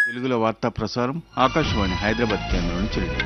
తెలుగులో వార్తా ప్రసారం ఆకాశవాణి హైదరాబాద్ కేంద్రం నుంచి రిలే.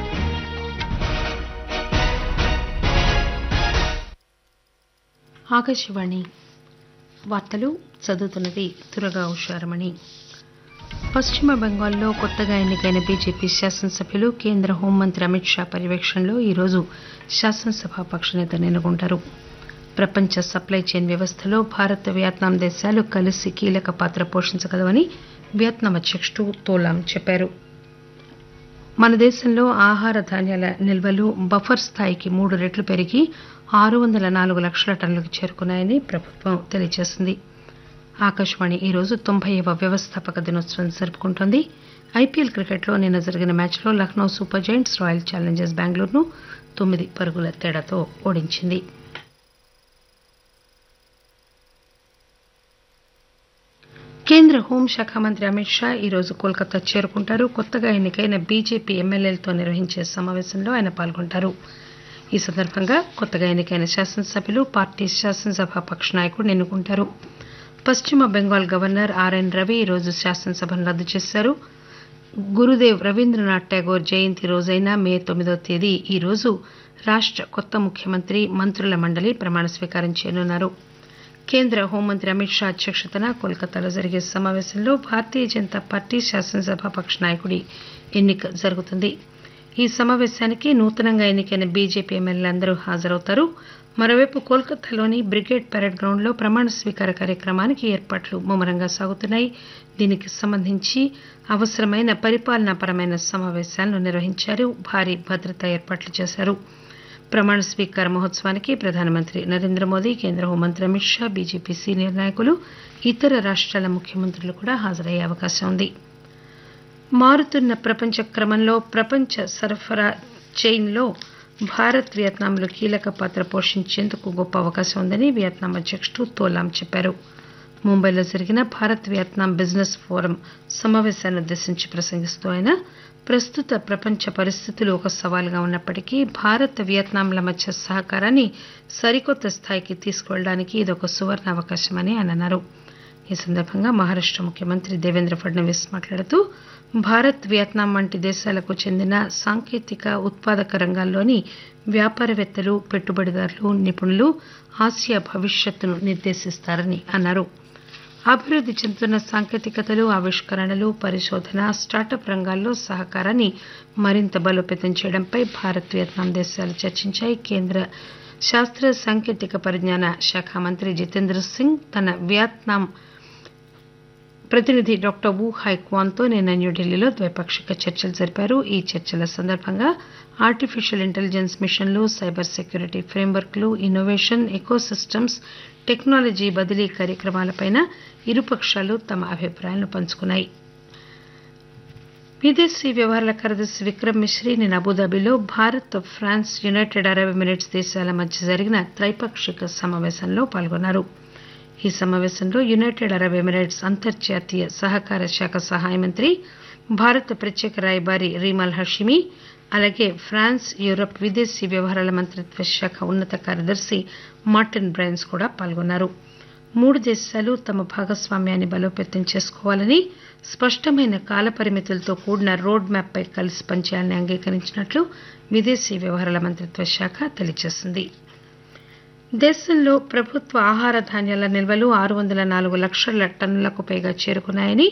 ఆకాశవాణి వార్తలు చదువుతున్నది దురగా ఉషారమణి పశ్చిమ బెంగాల్లో కొత్తగా ఎన్నికైన బీజేపీ శాసనసభ్యులు కేంద్ర హోంమంత్రి అమిత్ షా పర్యవేక్షణలో ఈరోజు శాసనసభ పక్షనేత ఎన్నుకుంటారు ప్రపంచ సప్లై చైన్ వ్యవస్థలో భారత్ వియత్నాం దేశాలు కలిసి కీలక పాత్ర పోషించగలవని వియత్నాం అధ్యక్షుడు తోలాం చెప్పారు మన దేశంలో ఆహార ధాన్యాల నిల్వలు బఫర్ స్థాయికి మూడు రెట్లు పెరిగి ఆరు వందల నాలుగు లక్షల టన్నులకు చేరుకున్నాయని ప్రభుత్వం తెలియజేసింది ఆకాశవాణి ఈరోజు తొంభైవ వ్యవస్థాపక దినోత్సవం జరుపుకుంటోంది ఐపీఎల్ క్రికెట్లో నిన్న జరిగిన మ్యాచ్లో Lucknow super giants royal challengers బెంగళూరును తొమ్మిది పరుగుల తేడాతో ఓడించింది కేంద్ర హోంశాఖ మంత్రి అమిత్ షా ఈరోజు కోల్కతా చేరుకుంటారు కొత్తగా ఎన్నికైన బీజేపీ ఎమ్మెల్యేలతో నిర్వహించే సమావేశంలో ఆయన పాల్గొంటారు ఈ సందర్భంగా కొత్తగా ఎన్నికైన శాసనసభ్యులు పార్టీ శాసనసభ పక్ష నాయకుడిని ఎన్నుకుంటారు పశ్చిమ బెంగాల్ గవర్నర్ ఆర్ఎన్ రవి ఈరోజు శాసనసభను రద్దు చేశారు గురుదేవ్ రవీంద్రనాథ్ ఠాగూర్ జయంతి రోజైన మే తొమ్మిదో తేదీ ఈ రోజు రాష్ట కొత్త ముఖ్యమంత్రి మంత్రుల మండలి ప్రమాణ స్వీకారం చేయనున్నారు కేంద్ర హోంమంత్రి అమిత్ షా అధ్యక్షతన కోల్కతాలో జరిగే సమావేశంలో భారతీయ జనతా పార్టీ శాసనసభ పక్ష నాయకుడి ఎన్నిక జరుగుతుంది ఈ సమావేశానికి నూతనంగా ఎన్నికైన బీజేపీ ఎమ్మెల్యేలందరూ హాజరవుతారు మరోవైపు కోల్కతాలోని బ్రిగేడ్ పెరేడ్ గ్రౌండ్లో ప్రమాణ స్వీకార కార్యక్రమానికి ఏర్పాట్లు ముమ్మరంగా సాగుతున్నాయి దీనికి సంబంధించి అవసరమైన పరిపాలనాపరమైన సమావేశాలను నిర్వహించారు భారీ భద్రతా ఏర్పాట్లు చేశారు ప్రమాణ స్వీకార మహోత్సవానికి ప్రధానమంత్రి నరేంద్ర మోదీ కేంద్ర హోంమంత్రి అమిత్ షా బీజేపీ సీనియర్ నాయకులు ఇతర రాష్ట్రాల ముఖ్యమంత్రులు కూడా హాజరయ్యే అవకాశం ఉంది మారుతున్న ప్రపంచ క్రమంలో ప్రపంచ సరఫరా చైన్లో భారత్ వియత్నాంలు కీలక పాత్ర పోషించేందుకు గొప్ప అవకాశం ఉందని వియత్నాం అధ్యక్షుడు తోలాం చెప్పారు ముంబైలో జరిగిన భారత్ వియత్నాం బిజినెస్ ఫోరం సమావేశాన్ని ఉద్దేశించి ప్రసంగిస్తూ ఆయన ప్రస్తుత ప్రపంచ పరిస్థితులు ఒక సవాలుగా ఉన్నప్పటికీ భారత్ వియత్నాంల మధ్య సహకారాన్ని సరికొత్త స్థాయికి తీసుకువెళ్ళడానికి ఇదొక సువర్ణ అవకాశమని ఆయన అన్నారు ఈ సందర్భంగా మహారాష్ట ముఖ్యమంత్రి దేవేంద్ర ఫడ్నవీస్ మాట్లాడుతూ భారత్ వియత్నాం వంటి దేశాలకు చెందిన సాంకేతిక ఉత్పాదక రంగాల్లోని వ్యాపారవేత్తలు పెట్టుబడిదారులు నిపుణులు ఆసియా భవిష్యత్తును నిర్దేశిస్తారని అన్నారు అభివృద్ది చెందుతున్న సాంకేతికతలు ఆవిష్కరణలు పరిశోధన స్టార్టప్ రంగాల్లో సహకారాన్ని మరింత బలోపేతం చేయడంపై భారత్ వియత్నాం దేశాలు చర్చించాయి కేంద్ర శాస్త్ర సాంకేతిక పరిజ్ఞాన శాఖ మంత్రి జితేంద్ర సింగ్ తన వియత్నాం ప్రతినిధి డాక్టర్ వు హైక్వాన్తో నిన్న న్యూఢిల్లీలో ద్వైపాక్షిక చర్చలు జరిపారు ఈ చర్చల సందర్భంగా ఆర్టిఫిషియల్ ఇంటెలిజెన్స్ మిషన్లు సైబర్ సెక్యూరిటీ ఫ్రేమ్వర్క్లు ఇన్నోవేషన్ ఎకోసిస్టమ్స్ టెక్నాలజీ బదిలీ కార్యక్రమాలపైన ఇరుపక్షాలు తమ అభిప్రాయాలను పంచుకున్నాయి విదేశీ వ్యవహారాల కార్యదర్శి విక్రమ్ మిశ్రీ నిన్న అబుదాబిలో Bharat France United Arab Emirates దేశాల మధ్య జరిగిన త్రైపాక్షిక సమావేశంలో పాల్గొన్నారు ఈ సమావేశంలో యునైటెడ్ అరబ్ ఎమిరేట్స్ అంతర్జాతీయ సహకార శాఖ సహాయ మంత్రి భారత ప్రత్యేక రాయబారి రీమాల్ హషిమి అలాగే ఫ్రాన్స్ యూరప్ విదేశీ వ్యవహారాల మంత్రిత్వ శాఖ ఉన్నత కార్యదర్శి మార్టిన్ బ్రైన్స్ కూడా పాల్గొన్నారు మూడు దేశాలు తమ భాగస్వామ్యాన్ని బలోపేతం చేసుకోవాలని స్పష్టమైన కాలపరిమితులతో కూడిన రోడ్ మ్యాప్ పై కలిసి పనిచేయాలని అంగీకరించినట్లు విదేశీ వ్యవహారాల మంత్రిత్వ శాఖ తెలియజేసింది దేశంలో ప్రభుత్వ ఆహార ధాన్యాల నిల్వలు ఆరు వందల నాలుగు లక్షల టన్నులకు పైగా చేరుకున్నాయని